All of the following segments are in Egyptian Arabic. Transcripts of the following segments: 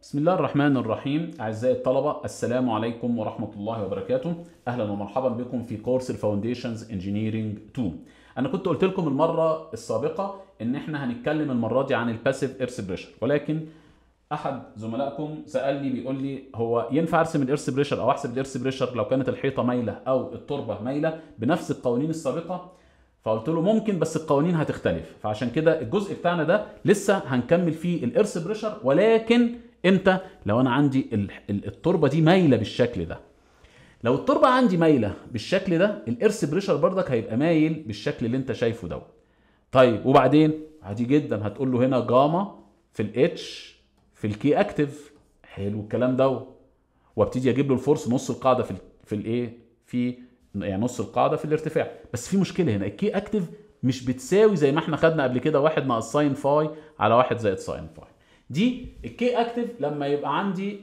بسم الله الرحمن الرحيم أعزائي الطلبة السلام عليكم ورحمة الله وبركاته أهلا ومرحبا بكم في كورس الفاونديشنز انجينيرنج 2 أنا كنت قلت لكم المرة السابقة إن إحنا هنتكلم المرة دي عن الباسيف ايرث بريشر ولكن أحد زملائكم سألني بيقول لي هو ينفع أرسم الإيرث بريشر أو أحسب الإيرث بريشر لو كانت الحيطة مايلة أو التربة مايلة بنفس القوانين السابقة فقلت له ممكن بس القوانين هتختلف فعشان كده الجزء بتاعنا ده لسه هنكمل فيه الإيرث بريشر ولكن امتى لو انا عندي ال- ال- التربه دي مايله بالشكل ده لو التربه عندي مايله بالشكل ده الارث بريشر برضك هيبقى مايل بالشكل اللي انت شايفه دوت طيب وبعدين عادي جدا هتقول له هنا جاما في الاتش في الكي اكتف حلو الكلام دوت وابتدي اجيب له الفورس نص القاعده في ال في الايه في يعني نص القاعده في الارتفاع بس في مشكله هنا الكي اكتف مش بتساوي زي ما احنا خدنا قبل كده واحد ناقص ساين فاي على واحد زائد ساين فاي دي الكي اكتف لما يبقى عندي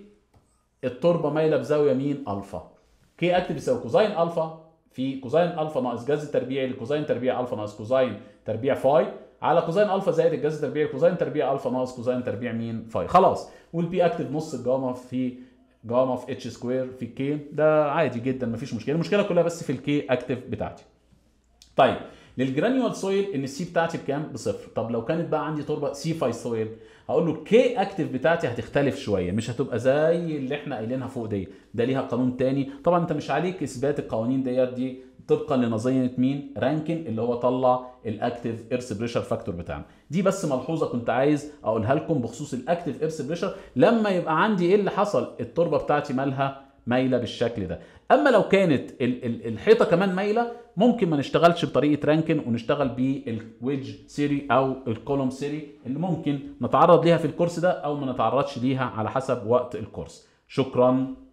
التربه مايله بزاويه مين الفا كي اكتف يساوي كوزين الفا في كوزين الفا ناقص جذر تربيعي لكوزين تربيع الفا ناقص كوزين تربيع فاي على كوزين الفا زائد الجذر التربيعي لكوزين تربيع الفا ناقص كوزين تربيع مين فاي خلاص والبي اكتف نص الجاما في جاما في اتش سكوير في كي ده عادي جدا مفيش مشكله المشكله كلها بس في الكي اكتف بتاعتي طيب للجرانيول سويل ان السي بتاعتي بكام؟ بصفر، طب لو كانت بقى عندي تربه سي فاي سويل هقول له الكي اكتف بتاعتي هتختلف شويه مش هتبقى زي اللي احنا قايلينها فوق دي، ده ليها قانون تاني، طبعا انت مش عليك اثبات القوانين ديت دي طبقا لنظريه مين؟ رانكن اللي هو طلع الاكتف ايرث بريشر فاكتور بتاعنا. دي بس ملحوظه كنت عايز اقولها لكم بخصوص الاكتف ايرث بريشر لما يبقى عندي ايه اللي حصل؟ التربه بتاعتي مالها مايله بالشكل ده اما لو كانت ال- ال- الحيطه كمان مايله ممكن ما نشتغلش بطريقه رانكن ونشتغل بالويدج سيري او الكولوم سيري اللي ممكن نتعرض ليها في الكورس ده او ما نتعرضش ليها على حسب وقت الكورس شكرا